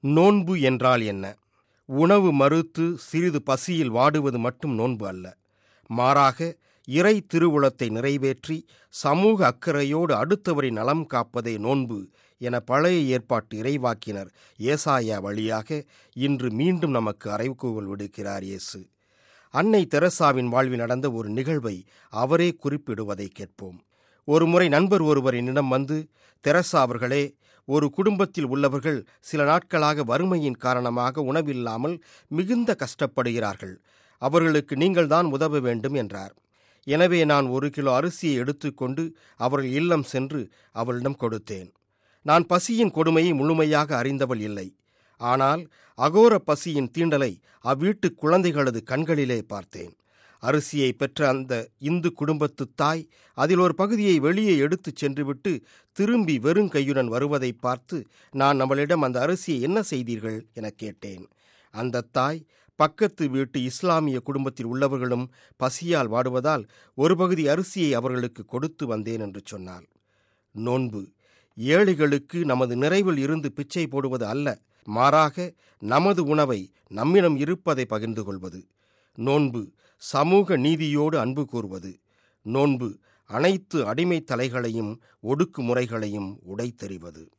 நோன்பு என்றால் என்ன உணவு மறுத்து சிறிது பசியில் வாடுவது மட்டும் நோன்பு அல்ல மாறாக இறை திருவுளத்தை நிறைவேற்றி சமூக அக்கறையோடு அடுத்தவரின் நலம் காப்பதே நோன்பு என பழைய ஏற்பாட்டு இறைவாக்கினர் ஏசாயா வழியாக இன்று மீண்டும் நமக்கு அறைகூவல் விடுக்கிறார் இயேசு அன்னை தெரசாவின் வாழ்வில் நடந்த ஒரு நிகழ்வை அவரே குறிப்பிடுவதை கேட்போம் ஒருமுறை நண்பர் ஒருவர் என்னிடம் வந்து தெரசா அவர்களே ஒரு குடும்பத்தில் உள்ளவர்கள் சில நாட்களாக வறுமையின் காரணமாக உணவில்லாமல் மிகுந்த கஷ்டப்படுகிறார்கள் அவர்களுக்கு நீங்கள்தான் உதவ வேண்டும் என்றார் எனவே நான் ஒரு கிலோ அரிசியை எடுத்துக்கொண்டு அவர்கள் இல்லம் சென்று அவளிடம் கொடுத்தேன் நான் பசியின் கொடுமையை முழுமையாக அறிந்தவள் இல்லை ஆனால் அகோர பசியின் தீண்டலை அவ்வீட்டு குழந்தைகளது கண்களிலே பார்த்தேன் அரிசியை பெற்ற அந்த இந்து குடும்பத்து தாய் அதில் ஒரு பகுதியை வெளியே எடுத்துச் சென்றுவிட்டு திரும்பி வெறும் கையுடன் வருவதை பார்த்து நான் அவளிடம் அந்த அரிசியை என்ன செய்தீர்கள் என கேட்டேன் அந்த தாய் பக்கத்து வீட்டு இஸ்லாமிய குடும்பத்தில் உள்ளவர்களும் பசியால் வாடுவதால் ஒரு பகுதி அரிசியை அவர்களுக்கு கொடுத்து வந்தேன் என்று சொன்னாள் நோன்பு ஏழைகளுக்கு நமது நிறைவில் இருந்து பிச்சை போடுவது அல்ல மாறாக நமது உணவை நம்மிடம் இருப்பதை பகிர்ந்து கொள்வது நோன்பு சமூக நீதியோடு அன்பு கூறுவது நோன்பு அனைத்து அடிமைத் தலைகளையும் ஒடுக்குமுறைகளையும் உடைத்தெறிவது